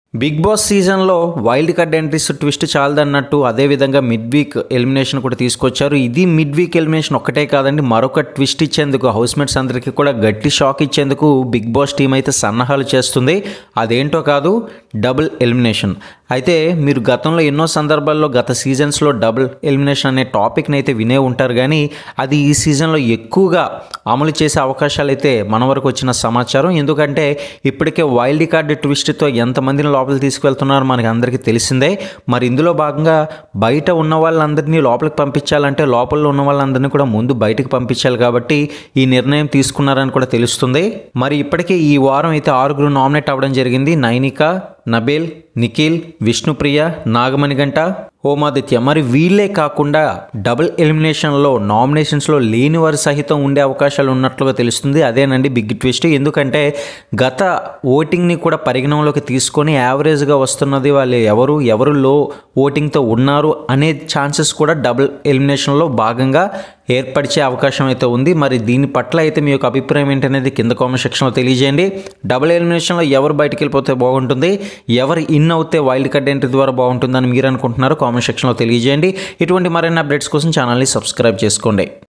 big Boss సీజన్లో wild card entries twist చాలదన్నట్టు అదేవిధంగా మిడ్ వీక్ ఎలిమినేషన్ కూడా తీసుకొచ్చారు ఇది మిడ్ వీక్ ఎలిమినేషన్ ఒక్కటే కాదండి మరొక ట్విస్ట్ ఇచ్చేందుకు హౌస్మేట్స్ అందరికీ కూడా గట్టి షాక్ ఇచ్చేందుకు బిగ్ బాస్ టీం అయితే సన్నాహాలు చేస్తుంది అదేంటో కాదు డబుల్ ఎలిమినేషన్ అయితే మీరు గతంలో ఎన్నో సందర్భాల్లో గత సీజన్స్లో డబుల్ ఎలిమినేషన్ అనే టాపిక్ని అయితే వినే ఉంటారు కానీ అది ఈ సీజన్లో ఎక్కువగా అమలు చేసే అవకాశాలు అయితే మన వరకు వచ్చిన సమాచారం ఎందుకంటే ఇప్పటికే వైల్డ్ కార్డ్ ట్విస్ట్తో ఎంతమందిని లోపలికి తీసుకువెళ్తున్నారో మనకి అందరికీ తెలిసిందే మరి ఇందులో భాగంగా బయట ఉన్న వాళ్ళందరినీ లోపలికి పంపించాలంటే లోపల ఉన్న వాళ్ళందరినీ కూడా ముందు బయటకు పంపించాలి కాబట్టి ఈ నిర్ణయం తీసుకున్నారని కూడా తెలుస్తుంది మరి ఇప్పటికే ఈ వారం అయితే ఆరుగురు నామినేట్ అవ్వడం జరిగింది నైనిక నబేల్ నిఖిల్ విష్ణుప్రియ నాగమణిగంట హోమాదిత్య మరి వీళ్ళే కాకుండా డబుల్ ఎలిమినేషన్లో నామినేషన్స్లో లేని వారు సహితం ఉండే అవకాశాలు ఉన్నట్లుగా తెలుస్తుంది అదేనండి బిగ్ ట్విస్ట్ ఎందుకంటే గత ఓటింగ్ని కూడా పరిగణనలోకి తీసుకొని యావరేజ్గా వస్తున్నది వాళ్ళు ఎవరు ఎవరు లో ఓటింగ్తో ఉన్నారు అనే ఛాన్సెస్ కూడా డబుల్ ఎలిమినేషన్లో భాగంగా ఏర్పరిచే అవకాశం అయితే ఉంది మరి దీని పట్ల అయితే మీ యొక్క అభిప్రాయం ఏంటనేది కింద కామెంట్ సెక్షన్లో తెలియజేయండి డబుల్ ఎలిమినేషన్లో ఎవరు బయటికి వెళ్ళిపోతే బాగుంటుంది ఎవరు ఇన్ అవుతే వైల్డ్ కార్డ్ ఎంట్రీ ద్వారా బాగుంటుందని మీరు అనుకుంటున్నారు కామెంట్ సెక్షన్లో తెలియజేయండి ఇటువంటి మరిన్ని అప్డేట్స్ కోసం ఛానల్ని సబ్స్క్రైబ్ చేసుకోండి